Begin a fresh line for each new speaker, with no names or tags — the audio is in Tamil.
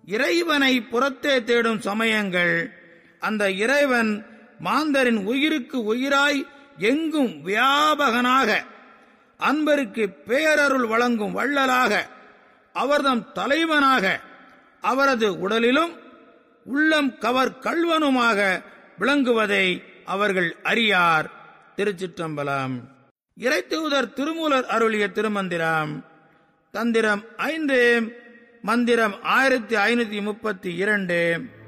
இறைவனை புறத்தே தேடும் சமயங்கள் அந்த இறைவன் மாந்தரின் உயிருக்கு உயிராய் எங்கும் வியாபகனாக அன்பருக்கு பேரருள் வழங்கும் வள்ளலாக அவர்தம் தலைவனாக அவரது உடலிலும் உள்ளம் கவர் கள்வனுமாக விளங்குவதை அவர்கள் அறியார் திருச்சிற்றம்பலம் இறைத்தூதர் திருமூலர் அருளிய திருமந்திரம் தந்திரம் ஐந்து மந்திரம் ஆயிரத்தி ஐநூத்தி முப்பத்தி இரண்டு